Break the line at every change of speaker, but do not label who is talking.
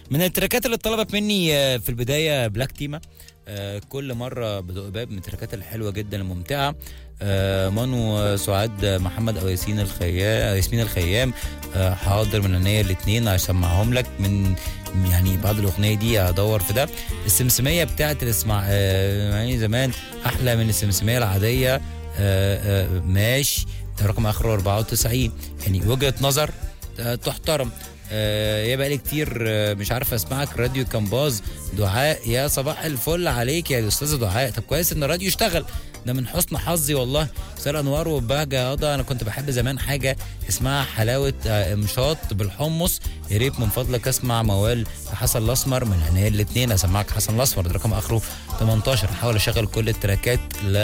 من التراكات اللي طلبت مني آه، في البدايه بلاك تيما آه، كل مره بدق باب من التراكات الحلوه جدا الممتعه آه، مانو آه، سعاد آه، محمد او ياسين الخيام ياسمين الخيام آه، حاضر من عينيا الاثنين هسمعهم لك من يعني بعد الاغنيه دي هدور في ده السمسميه بتاعت اللي اسمع آه، يعني زمان احلى من السمسميه العاديه آه، آه، ماشي ده رقم اخره 94 يعني وجهه نظر آه، تحترم آه، يا بقالي كتير آه، مش عارف اسمعك راديو كان باظ دعاء يا صباح الفل عليك يا استاذه دعاء طب كويس ان الراديو اشتغل ده من حسن حظي والله مساء انوار وبهجه قضى انا كنت بحب زمان حاجه اسمها حلاوه آه، امشاط بالحمص يا ريت من فضلك اسمع موال حسن الاسمر من عينيا الاثنين اسمعك حسن الاسمر ده رقم اخره 18 احاول اشغل كل التراكات لا